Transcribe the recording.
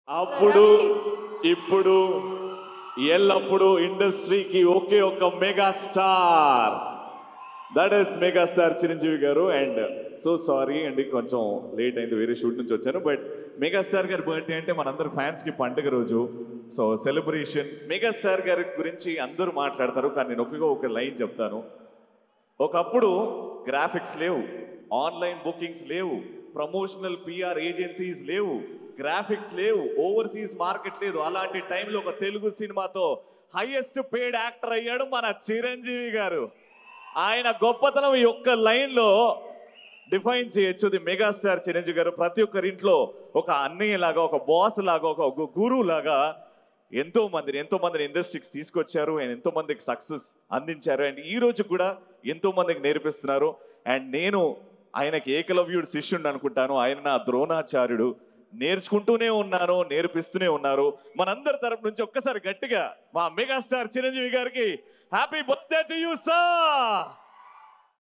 అప్పుడు ఇప్పుడు ఎల్లప్పుడూ ఇండస్ట్రీకి ఒకే ఒక mega star that is mega star Chiranjeevi garu and so sorry అండి కొంచెం లేట్ అయింది వేరే షూట్ నుంచి వచ్చాను బట్ మెగాస్టార్ గారి బర్త్డే అంటే మనందరి ఫ్యాన్స్ కి పండుగ రోజు సో సెలబ్రేషన్ మెగాస్టార్ గారి గురించి అందరూ మాట్లాడతారు కానీ నేను ఒక్కగా ఒక లైన్ చెప్తాను ఒకప్పుడు గ్రాఫిక్స్ లేవు ఆన్లైన్ బుకింగ్స్ లేవు ప్రమోషనల్ పిఆర్ ఏజెన్సీస్ లేవు గ్రాఫిక్స్ లేవు ఓవర్సీస్ మార్కెట్ లేదు అలాంటి టైంలో ఒక తెలుగు సినిమాతో హైయెస్ట్ పేడ్ యాక్టర్ అయ్యాడు మన చిరంజీవి గారు ఆయన గొప్పతనం ఈ ఒక్క లైన్లో డిఫైన్ చేయొచ్చు ది మెగాస్టార్ చిరంజీవి గారు ప్రతి ఒక్కరి ఇంట్లో ఒక అన్నయ్య లాగా ఒక బాస్ లాగా ఒక గురువు లాగా ఎంతో మందిని ఎంతో మందిని ఇండస్ట్రీకి తీసుకొచ్చారు అండ్ ఎంతో మందికి సక్సెస్ అందించారు అండ్ ఈ రోజు కూడా ఎంతో మందికి నేర్పిస్తున్నారు అండ్ నేను ఆయనకి ఏకలవ్యుడు శిష్యుడు అనుకుంటాను ఆయన నా ద్రోణాచార్యుడు నేర్చుకుంటూనే ఉన్నాను నేర్పిస్తూనే ఉన్నారు మనందరి తరపు నుంచి ఒక్కసారి గట్టిగా మా మెగాస్టార్ చిరంజీవి గారికి happy birthday to you sir